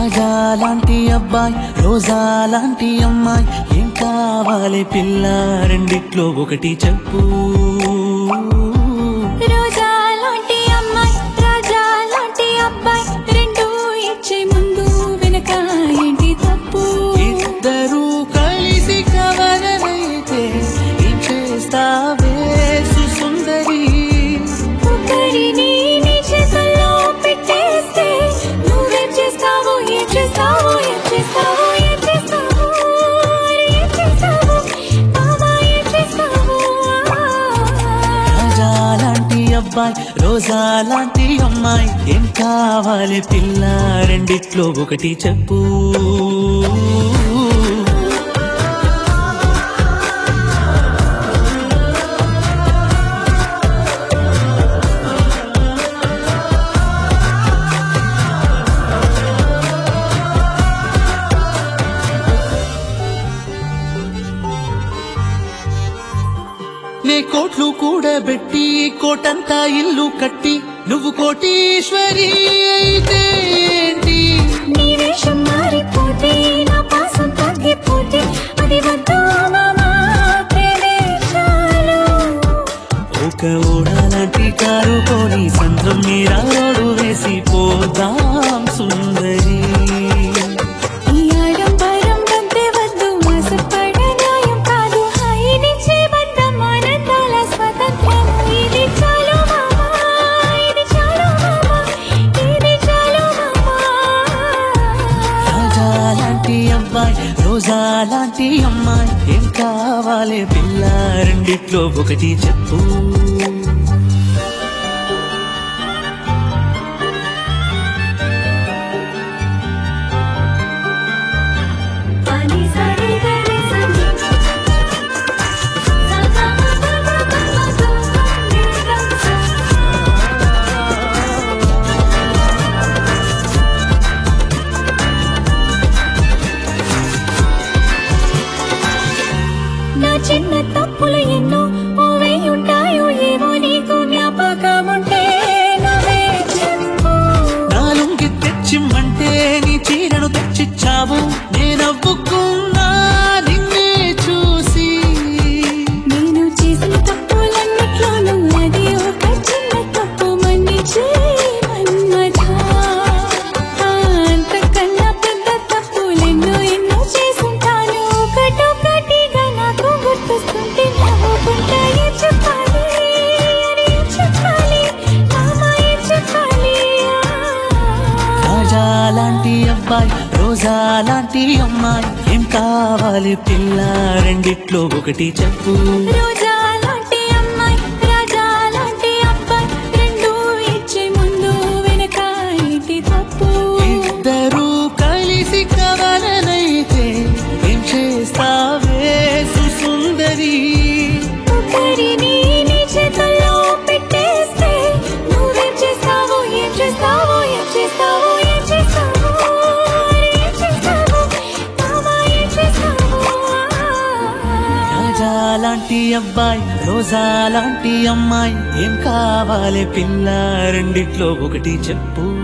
రాజా లాంటి అబ్బాయి రోజా లాంటి అమ్మాయి ఏం కావాలి పిల్ల రెండిట్లో ఒకటి చెప్పు రోజా లాంటి అమ్మాయి రాజా లాంటి అబ్బాయి రెండు ఇచ్చే ముందు వెనక ఏంటి తప్పు ఇద్దరు కలిసి కవలనైతే ఏం చేస్తావే సుందరి ఒకరిని నీ చేతుల్లో పెట్టేస్తే నువ్వేం చేస్తావు ఏం చేస్తావు ఏం చేస్తావు ఏం చేస్తావు అరే ఏం చేస్తావు మామా ఏం చేస్తావు రాజా లాంటి అబ్బాయి రోజా లాంటి అమ్మాయి ఏం కావాలి పిల్ల రెండిట్లో ఒకటి చెప్పు నే కోట్లు కూడబెట్టి కోటంతా ఇల్లు కట్టి నువ్వు కోటీశ్వరి అయితే ఏంటి నీ వేషం మారిపోతే నా పాసం తగ్గిపోతే అది వద్దు మామా ప్రేమే చాలు ఒక ఓడలాంటి కారు కొని సంద్రం మీరా రోడ్డు వేసి పోదాం సుందరి ఈ ఆడంబరం వద్దే వద్దు మోసపడే న్యాయం కాదు హాయినిచ్చే బంధం ఆనందాల స్వతంత్రం ఇది చాలు మామా ఇది చాలు మామా ఇది చాలు మామా రాజా లాంటి అబ్బాయి రోజా లాంటి అమ్మాయి ఏం కావాలి పిల్ల రెండిట్లో ఒకటి చెప్పు పాని సరి గరి సంగి సదా మమ మమ నా చిన్న తప్పులు ఎన్నో ఓవే ఉంటాయో ఏమో నీకు జ్ఞాపకం ఉంటే నవ్వే చెప్పు నా లుంగి తెచ్చిమ్మంటే నీ చీరను తెచ్చిచ్చావు నేనవ్వుకున్నా నిన్నే చూసి నేను చేసిన తప్పులన్నిట్లోనూ అది ఒక చిన్న తప్పు మన్నించే మన్మథా. అంతకన్నా పెద్ద తప్పులెన్నో ఎన్నో చేసుంటాను ఒకటొకటిగా నాకు గుర్తొస్తుంటే నవ్వుకుంటా ఏం చెప్పాలి అని ఏం చెప్పాలి మామ ఏం చెప్పాలి రాజా లాంటి అబ్బాయి రోజా లాంటి అమ్మాయి ఏం కావాలి పిల్ల రెండిట్లో ఒకటి చెప్పు రోజా లాంటి అమ్మాయి రాజా లాంటి అబ్బాయి రెండు ఇచ్చే ముందు వెనక ఏంటి తప్పు ఇద్దరు కలిసి కవలనైతే ఏం చేస్తావే సుందరి ఒకరిని నీ చేతుల్లో పెట్టేస్తే నువ్వేం చేస్తావు ఏం చేస్తావు ఏం చేస్తావు ఏం చేస్తావు అరే ఏం చేస్తావు మామా ఏం చేస్తావు రాజా లాంటి అబ్బాయి రోజా లాంటి అమ్మాయి ఏం కావాలి పిల్ల రెండిట్లో ఒకటి చెప్పు